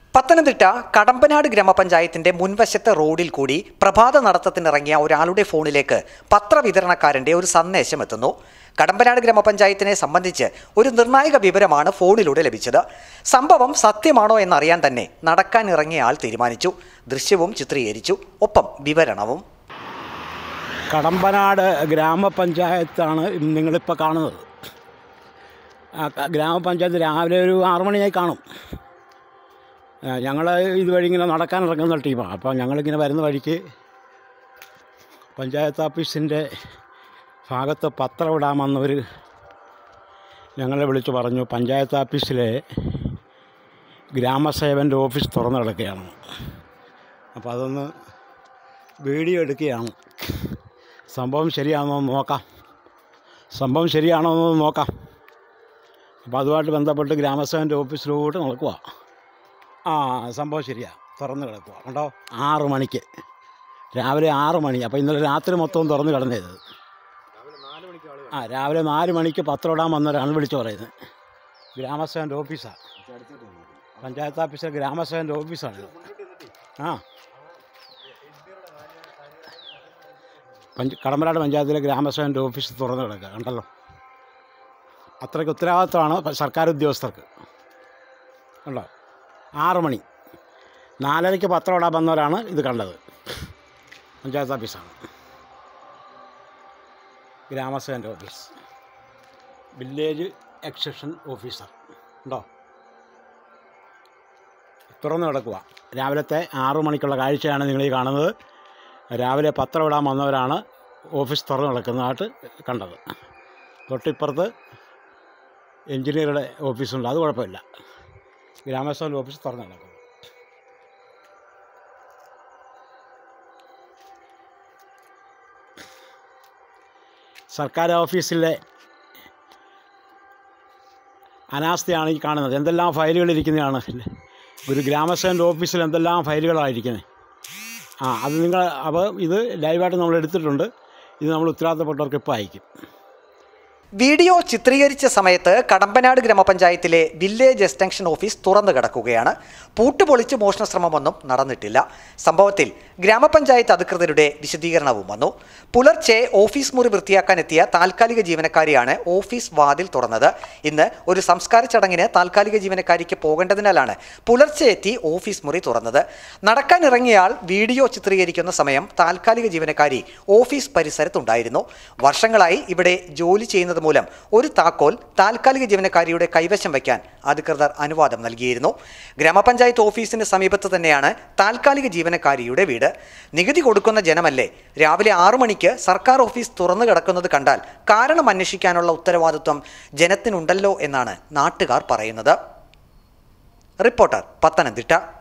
പത്തനംതിട്ട കടമ്പനാട് ഗ്രാമപഞ്ചായത്തിന്റെ മുൻവശത്തെ റോഡിൽ കൂടി പ്രഭാത നടത്തത്തിനിറങ്ങിയ ഒരാളുടെ ഫോണിലേക്ക് പത്രവിതരണക്കാരന്റെ ഒരു സന്ദേശം എത്തുന്നു കടമ്പനാട് ഗ്രാമപഞ്ചായത്തിനെ സംബന്ധിച്ച് ഒരു നിർണായക വിവരമാണ് ഫോണിലൂടെ ലഭിച്ചത് സംഭവം സത്യമാണോ എന്നറിയാൻ തന്നെ നടക്കാൻ ഇറങ്ങിയ ആൾ തീരുമാനിച്ചു ദൃശ്യവും ചിത്രീകരിച്ചു ഒപ്പം വിവരണവും കടമ്പനാട് ഗ്രാമപഞ്ചായത്താണ് നിങ്ങളിപ്പോൾ കാണുന്നത് ആ ക- ഗ്രാമപഞ്ചായത്ത് രാവിലെ ഒരു ആറു മണിയായി കാണും ഞങ്ങൾ ഇതുവഴി ഇങ്ങനെ നടക്കാൻ ഇറങ്ങുന്ന ടീമാണ് അപ്പോൾ ഞങ്ങളിങ്ങനെ വരുന്ന വഴിക്ക് പഞ്ചായത്ത് ഓഫീസിൻ്റെ ഭാഗത്ത് പത്രം ഇടാമെന്നവർ ഞങ്ങളെ വിളിച്ച് പറഞ്ഞു പഞ്ചായത്ത് ഓഫീസിലെ ഗ്രാമസേവൻ്റെ ഓഫീസ് തുറന്നു കിടക്കുകയാണ് അപ്പോൾ അതൊന്ന് വീഡിയോ എടുക്കുകയാണ് സംഭവം ശരിയാണോ എന്ന് നോക്കാം സംഭവം ശരിയാണോ എന്ന് നോക്കാം അപ്പോൾ അതുമായിട്ട് ബന്ധപ്പെട്ട് ഗ്രാമസേവൻ്റെ ഓഫീസിലോട്ട് നടക്കുക ആ സംഭവം ശരിയാ തുറന്ന് കിടക്കുക കണ്ടോ ആറ് മണിക്ക് രാവിലെ ആറ് മണി അപ്പോൾ ഇന്നലെ രാത്രി മൊത്തവും തുറന്ന് കിടന്നത് ആ രാവിലെ നാല് മണിക്ക് പത്രം ഇടാൻ വന്നവരാണ് വിളിച്ചു പറയുന്നത് ഗ്രാമസേവൻ്റെ ഓഫീസാണ് പഞ്ചായത്ത് ഓഫീസിലെ ഗ്രാമസേവൻ്റെ ഓഫീസാണ് ആ പഞ്ച കടമ്പനാട് പഞ്ചായത്തിലെ ഗ്രാമസേവൻ്റെ ഓഫീസ് തുറന്നു കിടക്കുക കണ്ടല്ലോ അത്രയ്ക്ക് ഉത്തരവാദിത്തമാണ് പ- സർക്കാർ ഉദ്യോഗസ്ഥർക്ക് കണ്ടോ ആറ് മണി നാലരയ്ക്ക് പത്രം ഇടാൻ വന്നവരാണ് ഇത് കണ്ടത് പഞ്ചായത്ത് ഓഫീസാണ് ഗ്രാമസേവൻ്റെ ഓഫീസ് വില്ലേജ് എക്സഷൻ ഓഫീസർ ഉണ്ടോ തുറന്നു കിടക്കുക രാവിലത്തെ ആറു മണിക്കുള്ള കാഴ്ചയാണ് നിങ്ങൾ ഈ കാണുന്നത് രാവിലെ പത്രം ഇടാൻ വന്നവരാണ് ഓഫീസ് തുറന്നു കിടക്കുന്നതായിട്ട് കണ്ടത് തൊട്ടിപ്പുറത്ത് എൻജിനീയറുടെ ഓഫീസുണ്ട് അത് കുഴപ്പമില്ല ഗ്രാമസഭ ഓഫീസ് തുറന്നു കിടക്കുന്നു സർക്കാർ ഓഫീസിലെ അനാസ്ഥയാണ് ഈ കാണുന്നത് എന്തെല്ലാം ഫയലുകൾ ഇരിക്കുന്നതാണ് ഒരു ഗ്രാമസേവൻ്റെ ഓഫീസിൽ എന്തെല്ലാം ഫയലുകളായിരിക്കുന്നത് ആ അത് നിങ്ങൾ അപ്പോൾ ഇത് ലൈവായിട്ട് നമ്മൾ എടുത്തിട്ടുണ്ട് ഇത് നമ്മൾ ഉത്തരവാദിത്തപ്പെട്ടവർക്ക് ഇപ്പോൾ അയക്കും വീഡിയോ ചിത്രീകരിച്ച സമയത്ത് കടമ്പനാട് ഗ്രാമപഞ്ചായത്തിലെ വില്ലേജ് എക്സ്റ്റൻഷൻ ഓഫീസ് തുറന്നു കിടക്കുകയാണ് പൂട്ടുപൊളിച്ച് മോഷണ ശ്രമമൊന്നും നടന്നിട്ടില്ല സംഭവത്തിൽ ഗ്രാമപഞ്ചായത്ത് അധികൃതരുടെ വിശദീകരണവും വന്നു പുലർച്ചെ ഓഫീസ് മുറി വൃത്തിയാക്കാൻ എത്തിയ താൽക്കാലിക ജീവനക്കാരിയാണ് ഓഫീസ് വാതിൽ തുറന്നത് ഇന്ന് ഒരു സംസ്കാര ചടങ്ങിന് താൽക്കാലിക ജീവനക്കാരിക്ക് പോകേണ്ടതിനാലാണ് പുലർച്ചെ എത്തി ഓഫീസ് മുറി തുറന്നത് നടക്കാൻ ഇറങ്ങിയാൽ വീഡിയോ ചിത്രീകരിക്കുന്ന സമയം താൽക്കാലിക ജീവനക്കാരി ഓഫീസ് പരിസരത്തുണ്ടായിരുന്നു വർഷങ്ങളായി ഇവിടെ ജോലി ചെയ്യുന്നത് മൂലം ഒരു താക്കോൽ താൽക്കാലിക ജീവനക്കാരിയുടെ കൈവശം വയ്ക്കാൻ അധികൃതർ അനുവാദം നൽകിയിരുന്നു ഗ്രാമപഞ്ചായത്ത് ഓഫീസിന് സമീപത്ത് തന്നെയാണ് താൽക്കാലിക ജീവനക്കാരിയുടെ വീട് നികുതി കൊടുക്കുന്ന ജനമല്ലേ രാവിലെ ആറു മണിക്ക് സർക്കാർ ഓഫീസ് തുറന്നു കിടക്കുന്നത് കണ്ടാൽ കാരണം അന്വേഷിക്കാനുള്ള ഉത്തരവാദിത്വം ജനത്തിനുണ്ടല്ലോ എന്നാണ് നാട്ടുകാർ പറയുന്നത് റിപ്പോർട്ടർ പത്തനംതിട്ട